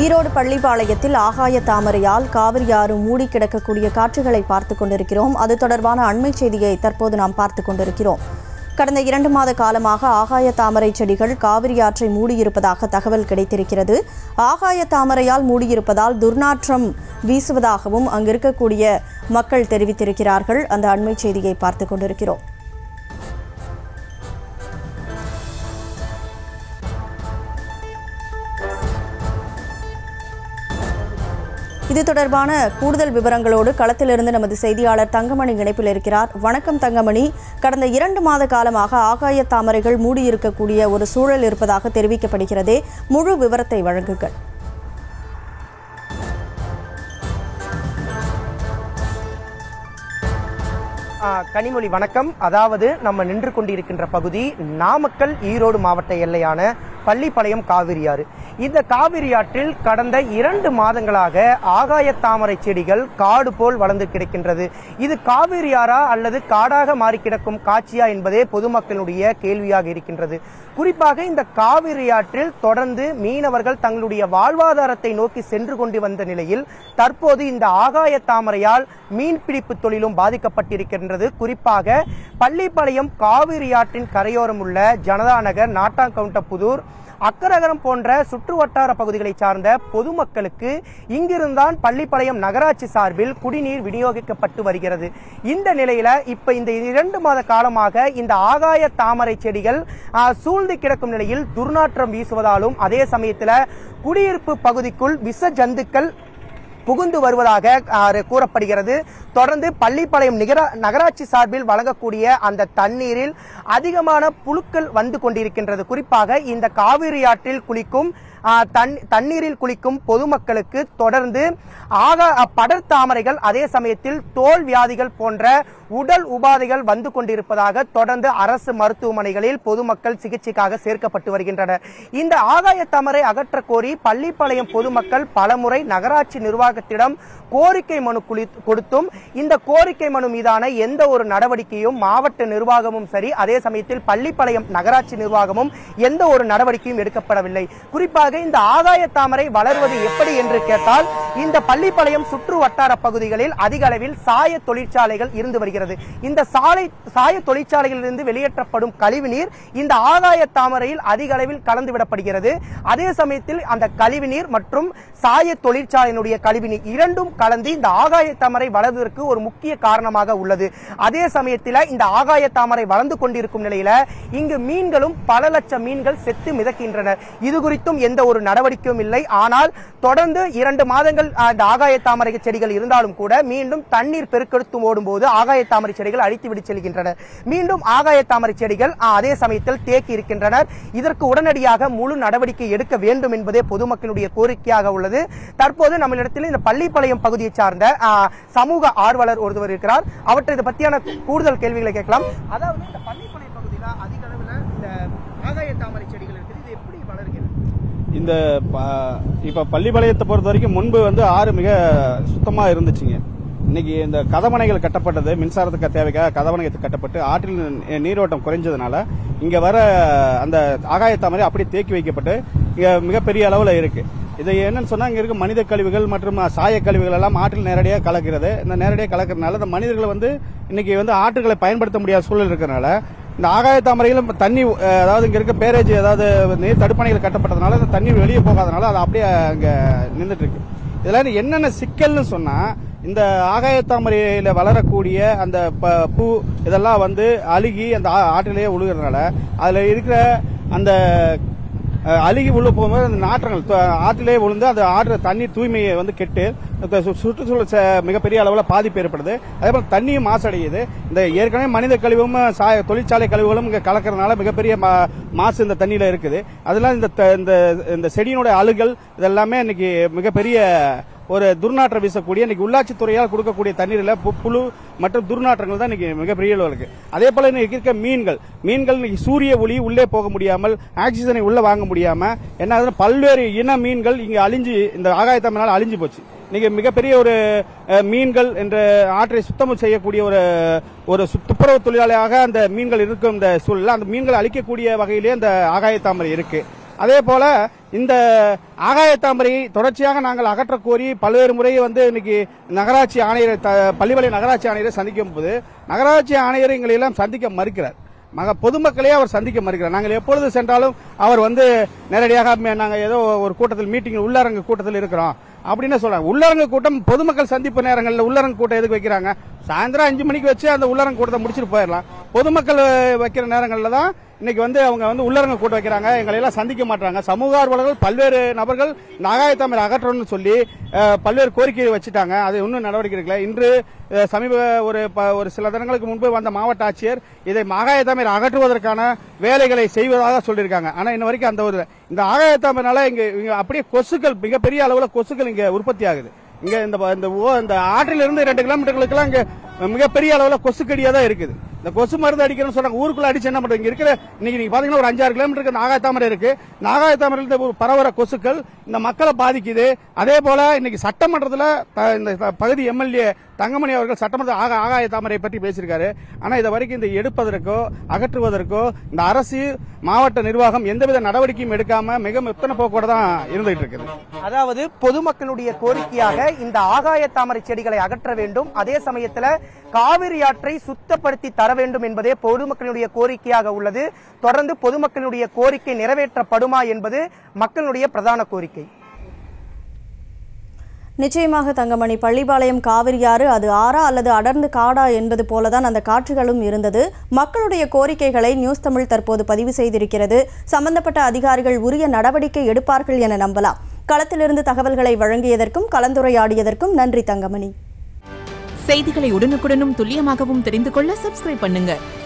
ஈரோடு பள்ளிப்பாளையத்தில் ஆகாய தாமரையால் காவிரி ஆறு மூடி கிடக்கக்கூடிய காட்சிகளை பார்த்து கொண்டிருக்கிறோம் அது தொடர்பான அண்மை செய்தியை தற்போது நாம் பார்த்து கொண்டிருக்கிறோம் கடந்த இரண்டு மாத காலமாக ஆகாய தாமரை செடிகள் காவிரி ஆற்றை மூடியிருப்பதாக தகவல் கிடைத்திருக்கிறது ஆகாய தாமரையால் மூடியிருப்பதால் துர்நாற்றம் வீசுவதாகவும் அங்கு இருக்கக்கூடிய மக்கள் தெரிவித்திருக்கிறார்கள் அந்த அண்மை செய்தியை பார்த்து கொண்டிருக்கிறோம் இது தொடர்பான கூடுதல் விவரங்களோடு களத்திலிருந்து நமது செய்தியாளர் தங்கமணி இணைப்பில் இருக்கிறார் வணக்கம் தங்கமணி கடந்த இரண்டு மாத காலமாக ஆகாய தாமரைகள் மூடியிருக்கக்கூடிய ஒரு சூழல் இருப்பதாக தெரிவிக்கப்படுகிறதே முழு விவரத்தை வழங்குங்கள் ஆ, கனிமொழி வணக்கம் அதாவது நம்ம நின்று கொண்டிருக்கின்ற பகுதி நாமக்கல் ஈரோடு மாவட்ட எல்லையான பள்ளிப்பாளையம் காவிரியாறு இந்த காவிரி ஆற்றில் கடந்த இரண்டு மாதங்களாக ஆகாய தாமரை செடிகள் காடு போல் வளர்ந்து கிடக்கின்றது இது காவிரியாரா அல்லது காடாக மாறி கிடக்கும் காட்சியா என்பதே பொதுமக்களுடைய கேள்வியாக இருக்கின்றது குறிப்பாக இந்த காவிரி ஆற்றில் தொடர்ந்து மீனவர்கள் தங்களுடைய வாழ்வாதாரத்தை நோக்கி சென்று கொண்டு வந்த நிலையில் தற்போது இந்த ஆகாய தாமரையால் மீன்பிடிப்பு தொழிலும் பாதிக்கப்பட்டிருக்கின்றது குறிப்பாக பள்ளிப்பாளையம் காவிரி ஆற்றின் கரையோரம் உள்ள ஜனதா நகர் நாட்டாங்கவுண்டப்புதூர் அக்கரகரம் போன்ற சுற்று வட்டார பகுதிகளைச் சார்ந்த பொதுமக்களுக்கு இங்கிருந்தான் பள்ளிப்பாளையம் நகராட்சி சார்பில் குடிநீர் விநியோகிக்கப்பட்டு வருகிறது இந்த நிலையில இப்ப இந்த இரண்டு மாத காலமாக இந்த ஆகாய தாமரை செடிகள் ஆ, சூழ்ந்து கிடக்கும் நிலையில் துர்நாற்றம் வீசுவதாலும் அதே சமயத்துல குடியிருப்பு பகுதிக்குள் விஷ ஜந்துக்கள் புகுந்து வருவதாக ஆ, கூறப்படுகிறது தொடர்ந்து பள்ளிப்பாளையம் நிகர நகராட்சி சார்பில் வழங்கக்கூடிய அந்த தண்ணீரில் அதிகமான புழுக்கள் வந்து கொண்டிருக்கின்றது குறிப்பாக இந்த காவிரி ஆற்றில் குளிக்கும் ஆ, தண்- தண்ணீரில் குளிக்கும் பொதுமக்களுக்கு தொடர்ந்து ஆக படர் தாமரைகள் அதே சமயத்தில் தோல் வியாதிகள் போன்ற உடல் உபாதைகள் வந்து கொண்டிருப்பதாக தொடர்ந்து அரசு மருத்துவமனைகளில் பொதுமக்கள் சிகிச்சைக்காக சேர்க்கப்பட்டு வருகின்றனர் இந்த ஆகாய தாமரை அகற்ற கோரி பள்ளிப்பாளையம் பொதுமக்கள் பலமுறை நகராட்சி நிர்வாகத்திடம் கோரிக்கை மனு குளி- கொடுத்தும் இந்த கோரிக்கை மனு மீதான எந்த ஒரு நடவடிக்கையும் மாவட்ட நிர்வாகமும் சரி அதே சமயத்தில் பள்ளிப்பாளையம் நகராட்சி நிர்வாகமும் எந்த ஒரு நடவடிக்கையும் எடுக்கப்படவில்லை குறிப்பாக இந்த ஆகாய தாமரை வளர்வது எப்படி என்று கேட்டால் இந்த பள்ளிப்பாளையம் சுற்று வட்டார பகுதிகளில் அதிக அளவில் சாய தொழிற்சாலைகள் இருந்து வருகிறது இந்த சாலை சாய தொழிற்சாலைகளிலிருந்து வெளியேற்றப்படும் கழிவுநீர் இந்த ஆகாய தாமரையில் அதிக அளவில் கலந்து விடப்படுகிறது அதே சமயத்தில் அந்த கழிவுநீர் மற்றும் சாய தொழிற்சாலையினுடைய கழிவுநீர் இரண்டும் கலந்து இந்த ஆகாய தாமரை வளர்வதற்கு ஒரு முக்கிய காரணமாக உள்ளது அதே சமயத்தில் இந்த ஆகாய தாமரை வளர்ந்து கொண்டிருக்கும் நிலையில இங்கு மீன்களும் பல லட்சம் மீன்கள் செத்து மிதக்கின்றன இது குறித்தும் எந்த ஒரு நடவடிக்கையும் இல்லை ஆனால் தொடர்ந்து இரண்டு மாதங்கள் அஹ், இந்த ஆகாய தாமரை செடிகள் இருந்தாலும் கூட மீண்டும் தண்ணீர் பெருக்கெடுத்து ஓடும்போது ஆகாய தாமரை செடிகள் அழித்து விட்டு செல்கின்றன மீண்டும் ஆகாய தாமரை செடிகள் அஹ், அதே சமயத்தில் தேக்கி இருக்கின்றனர் இதற்கு உடனடியாக முழு நடவடிக்கை எடுக்க வேண்டும் என்பதே பொதுமக்களுடைய கோரிக்கையாக உள்ளது தற்போது நம்மளிடத்தில் இந்த பள்ளிப்பாளையம் பகுதியை சார்ந்த அஹ், சமூக ஆர்வலர் ஒருவர் இருக்கிறார் அவற்றை இது பற்றியான கூடுதல் கேள்விகளை கேட்கலாம் அதாவது இந்த பள்ளிப்பாளையம் பகுதியில் அதிக அளவில் இந்த ஆகாய தாமரை செடிகள் இருக்குது இது எப்படி வளர்கிறது இந்த ப- இப்ப பள்ளிப்பாளையத்தை பொறுத்த வரைக்கும் முன்பு வந்து ஆறு மிக சுத்தமா இருந்துச்சுங்க இன்னைக்கு இந்த கதவணைகள் கட்டப்பட்டது மின்சாரத்துக்கு தேவைக்காக கதவணைகள் கட்டப்பட்டு ஆற்றில் நீ- நீரோட்டம் குறைஞ்சதுனால இங்க வர அந்த ஆகாய தாமரை அப்படியே தேக்கி வைக்கப்பட்டு இங்க மிகப்பெரிய அளவுல இருக்கு இது என்னன்னு சொன்னா இங்க இருக்க மனித கழிவுகள் மற்றும் சாய கழிவுகள் எல்லாம் ஆற்றில் நேரடியாக கலக்கிறது இந்த நேரடியாக கலக்கிறதுனால இந்த மனிதர்கள் வந்து இன்னைக்கு வந்து ஆற்றுகளை பயன்படுத்த முடியாத சூழல் இருக்கிறதுனால இந்த ஆகாய தாமரையிலும் தண்ணி அஹ், அதாவது இங்க இருக்க பேரேஜ் அதாவது நீர் தடுப்பணைகள் கட்டப்பட்டதுனால அந்த தண்ணீர் வெளியே போகாதனால அது அப்படியே அங்க நின்றுட்டு இருக்கு இதுல என்னென்ன சிக்கல்னு சொன்னா இந்த ஆகாய தாமரையில வளரக்கூடிய அந்த ப- பூ இதெல்லாம் வந்து அழுகி அந்த ஆ- ஆற்றிலேயே உழுகிறதுனால அதுல இருக்கிற அந்த அஹ், அழுகி உள்ள போகும்போது அந்த நாற்றங்கள் த- ஆற்றிலே விழுந்து அந்த ஆற்று தண்ணீர் தூய்மையை வந்து கெட்டு இந்த சு- சுற்றுச்சூழல் ச- மிகப்பெரிய அளவில் பாதிப்பு ஏற்படுது அதே போல தண்ணியும் மாசடையுது இந்த ஏற்கனவே மனித கழிவும் சாய தொழிற்சாலை கழிவுகளும் இங்க கலக்கறதுனால மிகப்பெரிய மா- மாசு இந்த தண்ணியில இருக்குது அதெல்லாம் இந்த த- இந்த இந்த செடியினுடைய அழுகல் இதெல்லாமே இன்னைக்கு மிகப்பெரிய ஒரு துர்நாற்றம் வீசக்கூடிய இன்னைக்கு உள்ளாட்சி துறையால் கொடுக்கக்கூடிய தண்ணீரில் பு- புழு மற்றும் துர்நாற்றங்கள் தான் இன்னைக்கு மிகப்பெரிய அளவில் இருக்கு அதே போல இன்னைக்கு இருக்க மீன்கள் மீன்கள் இன்னைக்கு சூரிய ஒளி உள்ளே போக முடியாமல் ஆக்சிஜனை உள்ள வாங்க முடியாம என்ன ஆகுதுன்னா பல்வேறு இன மீன்கள் இங்க அழிஞ்சு இந்த ஆகாயத்தமிழால் அழிஞ்சு போச்சு இன்னைக்கு மிகப்பெரிய ஒரு அஹ், மீன்கள் என்ற ஆற்றை சுத்தம் செய்யக்கூடிய ஒரு ஒரு சு- துப்புரவு தொழிலாளியாக அந்த மீன்கள் இருக்கும் இந்த சூழலில் அந்த மீன்களை அழிக்கக்கூடிய வகையிலே அந்த ஆகாய தாமரை இருக்கு அதே போல இந்த ஆகாய தாமரையை தொடர்ச்சியாக நாங்கள் அகற்றக் கோரி பல்வேறு முறை வந்து இன்னைக்கு நகராட்சி ஆணையரை த- பள்ளிப்பாளையம் நகராட்சி ஆணையரை சந்திக்கும் போது நகராட்சி ஆணையர் எங்களை எல்லாம் சந்திக்க மறுக்கிறார் மக பொதுமக்களே அவர் சந்திக்க மறுக்கிறார் நாங்கள் எப்பொழுது சென்றாலும் அவர் வந்து நேரடியாக ம- நாங்க ஏதோ ஒரு கூட்டத்தில் மீட்டிங் உள்ளரங்கு கூட்டத்தில் இருக்கிறோம் அப்படின்னு சொல்றாங்க உள்ளரங்கு கூட்டம் பொதுமக்கள் சந்திப்பு நேரங்களில் உள்ளரங்கு கூட்டம் எதுக்கு வைக்கிறாங்க சாயந்தரம் அஞ்சு மணிக்கு வச்சு அந்த உள்ளரங்கு கூட்டத்தை முடிச்சுட்டு போயிடலாம் பொதுமக்கள் வைக்கிற நேரங்களில் தான் இன்னைக்கு வந்து அவங்க வந்து உள்ளரங்க கூட்டம் வைக்கிறாங்க எங்களை எல்லாம் சந்திக்க மாட்டாங்க சமூக ஆர்வலர்கள் பல்வேறு நபர்கள் இந்த ஆகாய தாமரை அகற்றணும்னு சொல்லி அஹ், பல்வேறு கோரிக்கையை வச்சுட்டாங்க அது இன்னும் நடவடிக்கை எடுக்கல இன்று அஹ், சமீப ஒரு ப- ஒரு சில தினங்களுக்கு முன்பு வந்த மாவட்ட ஆட்சியர் இதை ஆகாய தாமரை அகற்றுவதற்கான வேலைகளை செய்வதாக சொல்லியிருக்காங்க ஆனா இன்ன வரைக்கும் அந்த ஒரு இந்த ஆகாய தாமரைனால இங்க இங்க அப்படியே கொசுக்கள் மிகப்பெரிய அளவுல கொசுக்கள் இங்க உற்பத்தி ஆகுது இங்க இந்த ப- இந்த ஓ- இந்த ஆற்றிலிருந்து இருந்து ரெண்டு கிலோமீட்டர்களுக்கெல்லாம் இங்க மிகப்பெரிய அளவுல கொசுக்கடியா தான் இருக்குது இந்த கொசு மருந்து அடிக்கணும்னு சொல்றாங்க ஊருக்குள்ள அடிச்சு என்ன பண்றது இங்க இருக்கிற இன்னைக்கு நீங்க பாத்தீங்கன்னா ஒரு அஞ்சாறு கிலோமீட்டருக்கு இந்த ஆகாய தாமரை இருக்கு இந்த ஆகாய தாமரையில இருந்து பரவற கொசுக்கள் இந்த மக்களை பாதிக்குது அதே போல இன்னைக்கு சட்டமன்றத்துல த- இந்த த- பகுதி எம்எல்ஏ தங்கமணி அவர்கள் சட்டமன்ற ஆகா ஆகாய தாமரை பற்றி பேசியிருக்காரு ஆனா இது வரைக்கும் இந்த எடுப்பதற்கோ அகற்றுவதற்கோ இந்த அரசு மாவட்ட நிர்வாகம் எந்தவித நடவடிக்கையும் எடுக்காம மிக மெத்தன போக்கோட தான் இருந்துகிட்டு இருக்குது அதாவது பொதுமக்களுடைய கோரிக்கையாக இந்த ஆகாய தாமரை செடிகளை அகற்ற வேண்டும் அதே சமயத்துல காவிரி ஆற்றை சுத்தப்படுத்தி தர வேண்டும் என்பதே பொதுமக்களுடைய கோரிக்கையாக உள்ளது தொடர்ந்து பொதுமக்களுடைய கோரிக்கை நிறைவேற்றப்படுமா என்பது மக்களுடைய பிரதான கோரிக்கை நிச்சயமாக தங்கமணி பள்ளிப்பாளையம் காவிரியாறு அது ஆறா அல்லது அடர்ந்து காடா என்பது போலதான் அந்த காட்சிகளும் இருந்தது மக்களுடைய கோரிக்கைகளை நியூஸ் தமிழ் தற்போது பதிவு செய்திருக்கிறது சம்பந்தப்பட்ட அதிகாரிகள் உரிய நடவடிக்கை எடுப்பார்கள் என நம்பலாம் களத்திலிருந்து தகவல்களை வழங்கியதற்கும் கலந்துரையாடியதற்கும் நன்றி தங்கமணி செய்திகளை உடனுக்குடனும் துல்லியமாகவும் தெரிந்து கொள்ள சப்ஸ்கிரைப் பண்ணுங்க